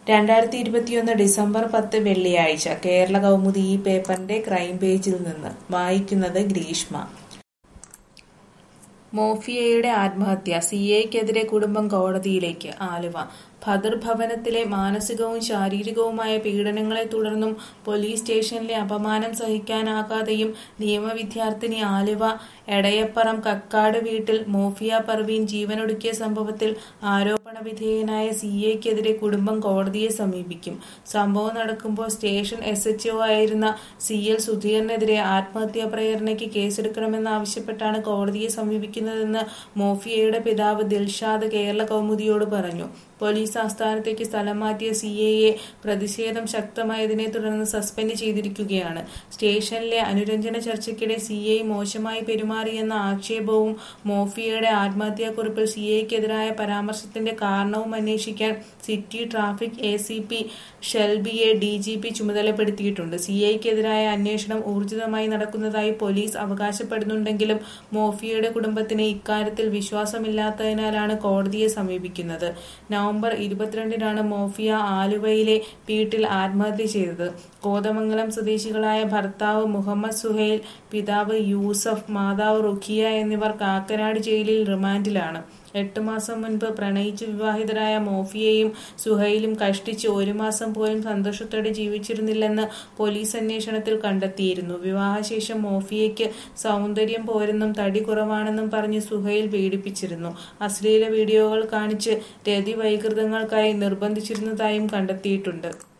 രണ്ടായിരത്തി ഇരുപത്തിയൊന്ന് ഡിസംബർ പത്ത് വെള്ളിയാഴ്ച കേരള കൗമുദി ഈ പേപ്പറിന്റെ ക്രൈം പേജിൽ നിന്ന് വായിക്കുന്നത് ഗ്രീഷ്മ മോഫിയയുടെ ആത്മഹത്യ സി എക്കെതിരെ കുടുംബം കോടതിയിലേക്ക് ആലുവ ഭദർ ഭവനത്തിലെ മാനസികവും ശാരീരികവുമായ പീഡനങ്ങളെ തുടർന്നും പോലീസ് സ്റ്റേഷനിലെ അപമാനം സഹിക്കാനാകാതെയും നിയമവിദ്യാർത്ഥിനി ആലുവ എടയപ്പറം കക്കാട് വീട്ടിൽ മോഫിയ പർവീൻ ജീവനൊടുക്കിയ സംഭവത്തിൽ ആരോപണ വിധേയനായ സി എക്കെതിരെ കുടുംബം കോടതിയെ സമീപിക്കും സംഭവം നടക്കുമ്പോൾ സ്റ്റേഷൻ എസ് എച്ച് ഒ ആയിരുന്ന സി എൽ സുധീറിനെതിരെ ആത്മഹത്യാ പ്രേരണയ്ക്ക് കേസെടുക്കണമെന്നാവശ്യപ്പെട്ടാണ് കോടതിയെ സമീപിക്കുന്നതെന്ന് മോഫിയയുടെ പിതാവ് ദിൽഷാദ് കേരള കൗമുദിയോട് പറഞ്ഞു പോലീസ് ആസ്ഥാനത്തേക്ക് സ്ഥലം മാറ്റിയ സി എയെ പ്രതിഷേധം ശക്തമായതിനെ തുടർന്ന് സസ്പെൻഡ് ചെയ്തിരിക്കുകയാണ് സ്റ്റേഷനിലെ അനുരഞ്ജന ചർച്ചയ്ക്കിടെ സി ഐ മോശമായി പെരുമാറിയെന്ന ആക്ഷേപവും മോഫിയയുടെ ആത്മഹത്യാക്കുറിപ്പിൽ സി ഐക്കെതിരായ പരാമർശത്തിന്റെ കാരണവും അന്വേഷിക്കാൻ city traffic A C P ഷെൽബിയെ ഡി ജി പി ചുമതലപ്പെടുത്തിയിട്ടുണ്ട് സി ഐക്കെതിരായ അന്വേഷണം ഊർജിതമായി നടക്കുന്നതായി പോലീസ് അവകാശപ്പെടുന്നുണ്ടെങ്കിലും മോഫിയയുടെ കുടുംബത്തിന് ഇക്കാര്യത്തിൽ വിശ്വാസമില്ലാത്തതിനാലാണ് കോടതിയെ സമീപിക്കുന്നത് നവംബർ ഇരുപത്തിരണ്ടിനാണ് മോഫിയ ആലുവയിലെ വീട്ടിൽ ആത്മഹത്യ ചെയ്തത് കോതമംഗലം സ്വദേശികളായ ഭർത്താവ് മുഹമ്മദ് സുഹൈൽ പിതാവ് യൂസഫ് മാതാവ് റുഖിയ എന്നിവർ കാക്കനാട് ജയിലിൽ റിമാൻഡിലാണ് എട്ട് മാസം മുൻപ് പ്രണയിച്ച് വിവാഹിതരായ മോഫിയയും സുഹൈലും കഷ്ടിച്ച് ഒരു മാസം പോലും സന്തോഷത്തോടെ ജീവിച്ചിരുന്നില്ലെന്ന് പോലീസ് അന്വേഷണത്തിൽ കണ്ടെത്തിയിരുന്നു വിവാഹശേഷം മോഫിയയ്ക്ക് സൗന്ദര്യം പോരെന്നും തടി കുറവാണെന്നും പറഞ്ഞ് സുഹൈൽ പീഡിപ്പിച്ചിരുന്നു അശ്ലീല വീഡിയോകൾ കാണിച്ച് രതി വൈകൃതങ്ങൾക്കായി നിർബന്ധിച്ചിരുന്നതായും കണ്ടെത്തിയിട്ടുണ്ട്